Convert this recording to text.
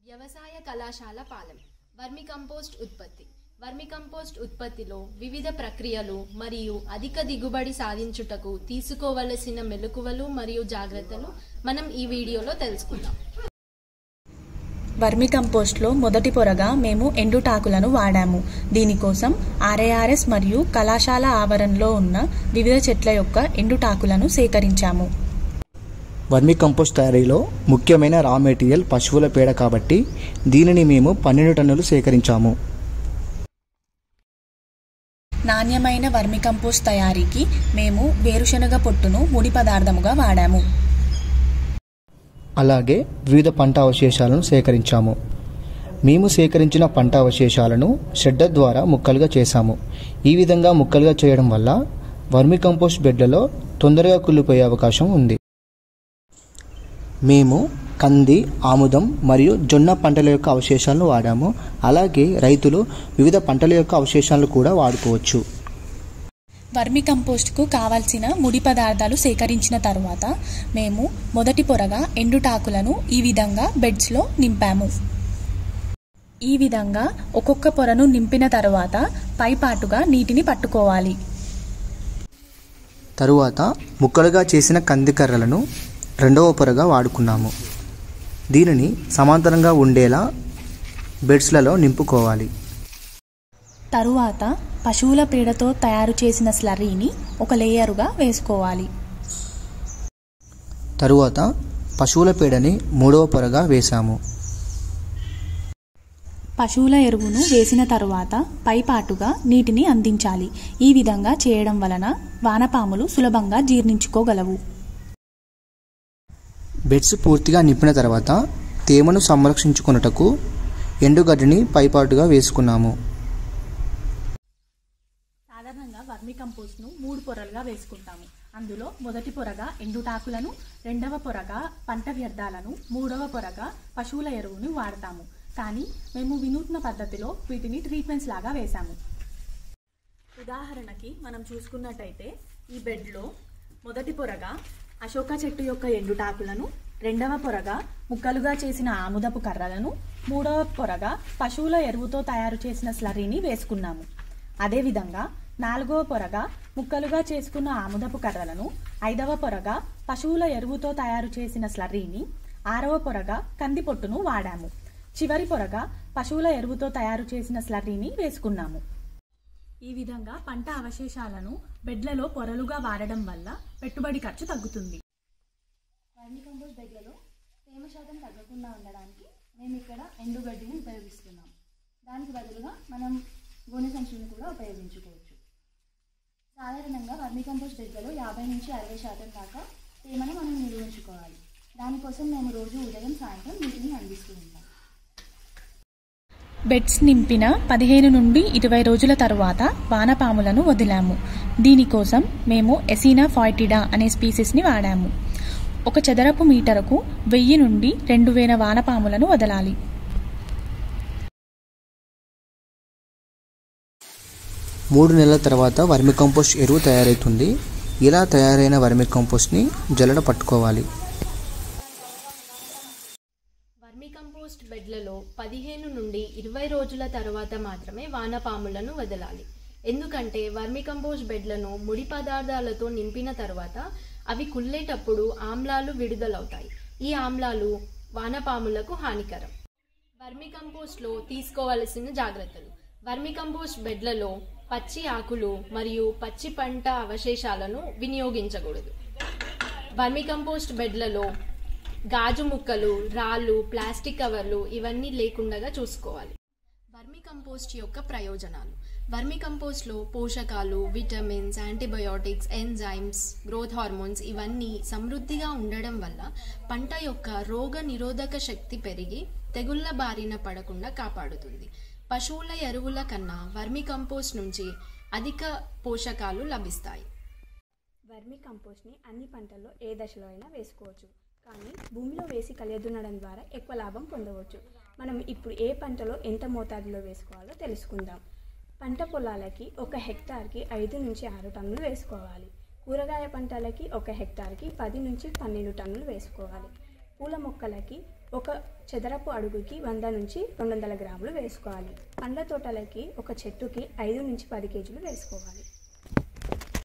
వ్యవసాయ కళాశాల పాలెం వర్మి కంపోస్ట్ ఉత్పత్తి వర్మి కంపోస్ట్ ఉత్పత్తిలో వివిధ ప్రక్రియలు మరియు అధిక దిగుబడి సాధించుటకు తీసుకోవలసిన మెలకువలు మరియు జాగ్రత్తలు మనం ఈ వీడియోలో తెలుసుకుందాం వర్మి కంపోస్ట్లో మొదటి పొరగా మేము ఎండుటాకులను వాడాము దీనికోసం ఆర్ఏఆర్ఎస్ మరియు కళాశాల ఆవరణలో ఉన్న వివిధ చెట్ల యొక్క ఎండుటాకులను సేకరించాము వర్మి కంపోస్ట్ తయారీలో ముఖ్యమైన రా మెటీరియల్ పశువుల పేడ కాబట్టి దీనిని మేము పన్నెండు టన్నులు సేకరించాము నాణ్యమైన వర్మి కంపోస్ట్ తయారీకి మేము వేరుశనగ పొట్టును ముడి పదార్థముగా వాడాము అలాగే వివిధ పంట అవశేషాలను సేకరించాము మేము సేకరించిన పంట అవశేషాలను షెడ్డర్ ద్వారా ముక్కలుగా చేశాము ఈ విధంగా ముక్కలుగా చేయడం వల్ల వర్మి కంపోస్ట్ బెడ్లలో తొందరగా కుళ్ళిపోయే అవకాశం ఉంది మేము కంది ఆముదం మరియు జొన్న పంటల యొక్క అవశేషాలను వాడాము అలాగే రైతులు వివిధ పంటల యొక్క అవశేషాలను కూడా వాడుకోవచ్చు వర్మి కంపోస్ట్కు కావాల్సిన ముడి పదార్థాలు సేకరించిన తరువాత మేము మొదటి పొరగా ఎండుటాకులను ఈ విధంగా బెడ్స్లో నింపాము ఈ విధంగా ఒక్కొక్క పొరను నింపిన తరువాత పైపాటుగా నీటిని పట్టుకోవాలి తరువాత ముక్కలుగా చేసిన కందికర్రలను రెండవ పొరగా వాడుకున్నాము దీనిని సమాంతరంగా ఉండేలా బెడ్స్లలో నింపుకోవాలి తరువాత పశువుల పేడతో తయారు చేసిన స్లర్రీని ఒక లేయరుగా వేసుకోవాలి తరువాత పశువుల పేడని మూడవ పొరగా వేశాము పశువుల ఎరువును వేసిన తరువాత పైపాటుగా నీటిని అందించాలి ఈ విధంగా చేయడం వలన వానపాములు సులభంగా జీర్ణించుకోగలవు బెడ్స్ పూర్తిగా నింపిన తర్వాత తేమను సంరక్షించుకొనుటకు ఎండుగడ్డిని పైపాటుగా వేసుకున్నాము సాధారణంగా వర్మి కంపోస్ట్ను మూడు పొరలుగా వేసుకుంటాము అందులో మొదటి పొరగా ఎండుటాకులను రెండవ పొరగా పంట వ్యర్థాలను మూడవ పొరగా పశువుల ఎరువును వాడతాము కానీ మేము వినూత్న పద్ధతిలో వీటిని ట్రీట్మెంట్స్ లాగా వేశాము ఉదాహరణకి మనం చూసుకున్నట్టయితే ఈ బెడ్లో మొదటి పొరగా అశోక చెట్టు యొక్క ఎండుటాకులను రెండవ పొరగా ముక్కలుగా చేసిన ఆముదపు కర్రలను మూడవ పొరగా పశువుల ఎరువుతో తయారు చేసిన స్లరీని వేసుకున్నాము అదేవిధంగా నాలుగవ పొరగా ముక్కలుగా చేసుకున్న ఆముదపు కర్రలను ఐదవ పొరగా పశువుల ఎరువుతో తయారు చేసిన స్లర్రీని ఆరవ పొరగా కంది పొట్టును వాడాము చివరి పొరగా పశువుల ఎరువుతో తయారు చేసిన స్లర్రీని వేసుకున్నాము ఈ విధంగా పంట అవశేషాలను బెడ్లలో పొరలుగా వాడడం వల్ల పెట్టుబడి ఖర్చు తగ్గుతుంది వర్మి కంపోస్ట్ బెడ్లలో తేమ శాతం తగ్గకుండా ఉండడానికి మేము ఇక్కడ ఎండుగడ్డిని ఉపయోగిస్తున్నాం దానికి బదులుగా మనం గోనె సంచులను కూడా ఉపయోగించుకోవచ్చు సాధారణంగా వర్మి కంపోస్ట్ బెడ్లలో యాభై నుంచి అరవై శాతం దాకా తేమను మనం నిల్వ ఉంచుకోవాలి దానికోసం మేము రోజు ఉదయం సాయంత్రం నీటిని అందిస్తూ ఉంటాం బెడ్స్ నింపిన పదిహేను నుండి ఇరవై రోజుల తరువాత వానపాములను వదిలాము దీనికోసం మేము ఎసీనా ఫాయిటిడా అనే స్పీసీస్ని వాడాము ఒక చదరపు మీటరుకు వెయ్యి నుండి రెండు వేల వానపాములను వదలాలి మూడు నెలల తర్వాత వర్మి కంపోస్ట్ ఎరువు తయారవుతుంది ఇలా తయారైన వర్మి కంపోస్ట్ని జల్లడ పట్టుకోవాలి వర్మి కంపోస్ట్ బెడ్లలో పదిహేను నుండి ఇరవై రోజుల తర్వాత మాత్రమే వానపాములను వదలాలి ఎందుకంటే వర్మి కంపోస్ట్ బెడ్లను ముడి పదార్థాలతో నింపిన తర్వాత అవి కుళ్ళేటప్పుడు ఆమ్లాలు విడుదలవుతాయి ఈ ఆమ్లాలు వానపాములకు హానికరం వర్మి కంపోస్ట్లో తీసుకోవలసిన జాగ్రత్తలు వర్మి కంపోస్ట్ బెడ్లలో పచ్చి ఆకులు మరియు పచ్చి పంట అవశేషాలను వినియోగించకూడదు వర్మి కంపోస్ట్ బెడ్లలో గాజు ముక్కలు రాళ్ళు ప్లాస్టిక్ కవర్లు ఇవన్నీ లేకుండా చూసుకోవాలి వర్మి కంపోస్ట్ యొక్క ప్రయోజనాలు వర్మి కంపోస్ట్లో పోషకాలు vitamins antibiotics enzymes growth hormones ఇవన్నీ సమృద్ధిగా ఉండడం వల్ల పంట యొక్క రోగ నిరోధక శక్తి పెరిగి తెగుళ్ల బారిన పడకుండా కాపాడుతుంది పశువుల ఎరువుల కన్నా వర్మి కంపోస్ట్ నుంచి అధిక పోషకాలు లభిస్తాయి వర్మి కంపోస్ట్ని అన్ని పంటల్లో ఏ దశలో అయినా వేసుకోవచ్చు కానీ భూమిలో వేసి కలియదున్నడం ద్వారా ఎక్కువ లాభం పొందవచ్చు మనం ఇప్పుడు ఏ పంటలో ఎంత మోతాదులో వేసుకోవాలో తెలుసుకుందాం పంట పొలాలకి ఒక హెక్టార్కి ఐదు నుంచి ఆరు టన్నులు వేసుకోవాలి కూరగాయ పంటలకి ఒక హెక్టార్కి పది నుంచి పన్నెండు టన్నులు వేసుకోవాలి పూల మొక్కలకి ఒక చదరపు అడుగుకి వంద నుంచి రెండు వందల గ్రాములు వేసుకోవాలి పండ్ల తోటలకి ఒక చెట్టుకి ఐదు నుంచి పది కేజీలు వేసుకోవాలి